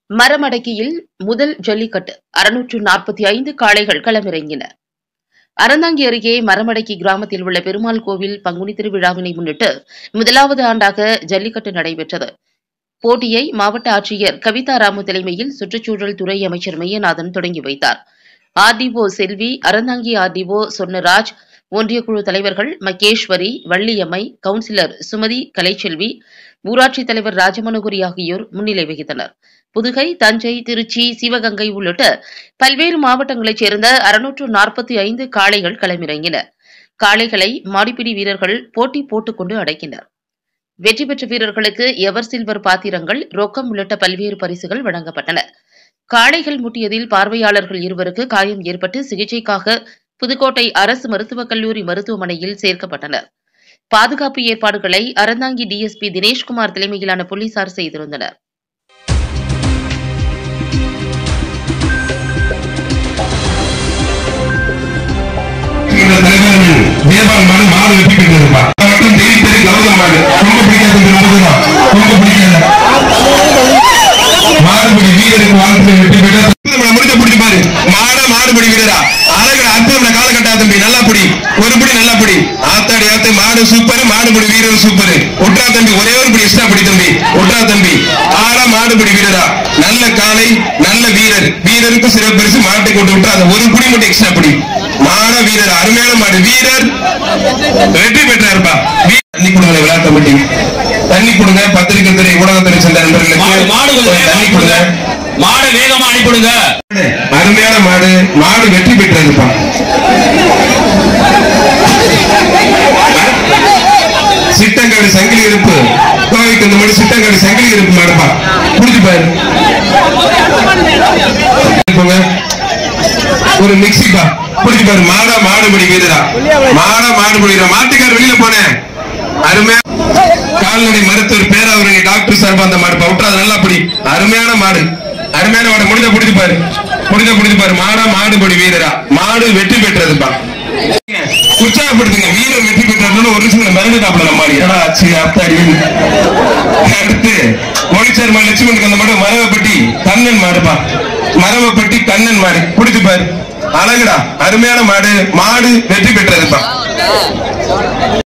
மரமடக்கியில் முதல் ஜல்லிக்கட்டு அறுநூற்று நாற்பத்தி ஐந்து காளைகள் களமிறங்கின அறந்தாங்கி அருகே மரமடக்கி கிராமத்தில் உள்ள பெருமாள் கோவில் பங்குனி திருவிழாவினை முன்னிட்டு முதலாவது ஆண்டாக ஜல்லிக்கட்டு நடைபெற்றது போட்டியை மாவட்ட ஆட்சியர் கவிதா ராமு தலைமையில் சுற்றுச்சூழல் துறை அமைச்சர் மையநாதன் தொடங்கி வைத்தார் ஆர்டிஓ செல்வி அறந்தாங்கி ஆர்டிஓ சொன்னராஜ் ஒன்றியக்குழு தலைவர்கள் மகேஸ்வரி வள்ளியம்மை கவுன்சிலர் சுமதி கலைச்செல்வி ஊராட்சித் தலைவர் ராஜமனோகரி ஆகியோர் முன்னிலை வகித்தனர் புதுகை தஞ்சை திருச்சி சிவகங்கை உள்ளிட்ட பல்வேறு மாவட்டங்களைச் சேர்ந்த அறுநூற்று நாற்பத்தி ஐந்து காளைகள் களமிறங்கின காளைகளை மாடிப்பிடி வீரர்கள் போட்டி போட்டுக்கொண்டு அடக்கினர் வெற்றி பெற்ற வீரர்களுக்கு எவர் சில்வர் பாத்திரங்கள் ரொக்கம் உள்ளிட்ட பல்வேறு பரிசுகள் வழங்கப்பட்டன காளைகள் முட்டியதில் பார்வையாளர்கள் இருவருக்கு காயம் ஏற்பட்டு சிகிச்சைக்காக புதுக்கோட்டை அரசு மருத்துவக் கல்லூரி மருத்துவமனையில் சேர்க்கப்பட்டனர் பாதுகாப்பு ஏற்பாடுகளை அறந்தாங்கி டிஎஸ்பி தினேஷ்குமார் தலைமையிலான போலீசார் செய்திருந்தனர் இந்த தலைவர்கள் தேவால் மாடு மாடு வெற்றி பெற்றிருப்பா மட்டும் தேடி தேடி கௌதம் மாடு ரொம்ப பிடிக்காது இந்த ரொம்ப தூரம் ரொம்ப பிடிக்காது மாடுபிடி வீரருக்கு வாழ்த்து வெற்றி பெற்ற முடிஞ்ச பிடிச்சு பாரு மாட மாடுபிடி வீரரா அழகு அத்தம் காலகட்டா தம்பி நல்லா பிடி ஒரு பிடி நல்லா பிடி ஆத்தாடி ஆத்து மாடு சூப்பர் மாடுபிடி வீரர் சூப்பர் ஒற்றா தம்பி ஒரே ஒரு பிடி எக்ஸ்ட்ரா பிடி தம்பி ஒற்றா தம்பி ஆடா மாடுபிடி வீரரா நல்ல காலை நல்ல வீரர் வீரருக்கு சிறப்பு பரிசு மாட்டை கொண்டு விட்டு அந்த ஒரு பிடி மட்டும் எக்ஸ்ட்ரா பிடி மாட வீரர் அருமையான மாடு வீரர் வெற்றி பெற்றாருப்பா வீ- தண்ணி கொடுங்க விழா கமிட்டி தண்ணி கொடுங்க பத்திரிகை துறை ஊடகத்துறை சேர்ந்த மாடு நண்பர்களுக்கு மாடு கொஞ்சம் ஒரு தண்ணி கொடுங்க மாடு வேகமா அனுப்பிடுங்க அருமையான மாடு மாடு வெற்றி பெற்றதுப்பா சிட்டங்காடு சங்கிலி இருப்பு கோவைக்கு இந்த மாதிரி சிட்டங்காடு சங்கிலி இருப்பு மாடுப்பா புடிச்சு பாரு போங்க. ஒரு மிக்சிப்பா புடிச்சு பாரு மாடா மாடுபடி வீரரா மாடா மாடுபடி வீரரா மாட்டுக்கார் வெளியில போனேன் அருமையா கால்நடை மருத்துவர் பேராவரணி டாக்டர் சார்பா அந்த மாடு பவுட்டா அது நல்லா பிடி அருமையான மாடு அருமையான மாடு முடிஞ்ச பிடிச்சு பாரு முடிஞ்ச பிடிச்சு பாரு மாடா மாடுபடி வீரரா மாடு வெற்றி பெற்றதுப்பா உற்சாகப்படுத்துங்க வீரர் வெற்றி பெற்றது ஒரு நிமிஷம் மறந்துட்டாப்ல நம்ம மாடி ஏடா ஆச்சு அத்தாடி அடுத்து மொழிச்சேர்மா லட்சுமணுக்கு அந்த மாடு மரவப்பட்டி கண்ணன் மாடுப்பா மரவப்பட்டி கண்ணன் மாடு பிடிச்சு பாரு அழகுடா அருமையான மாடு மாடு வெற்றி பெற்றதுப்பா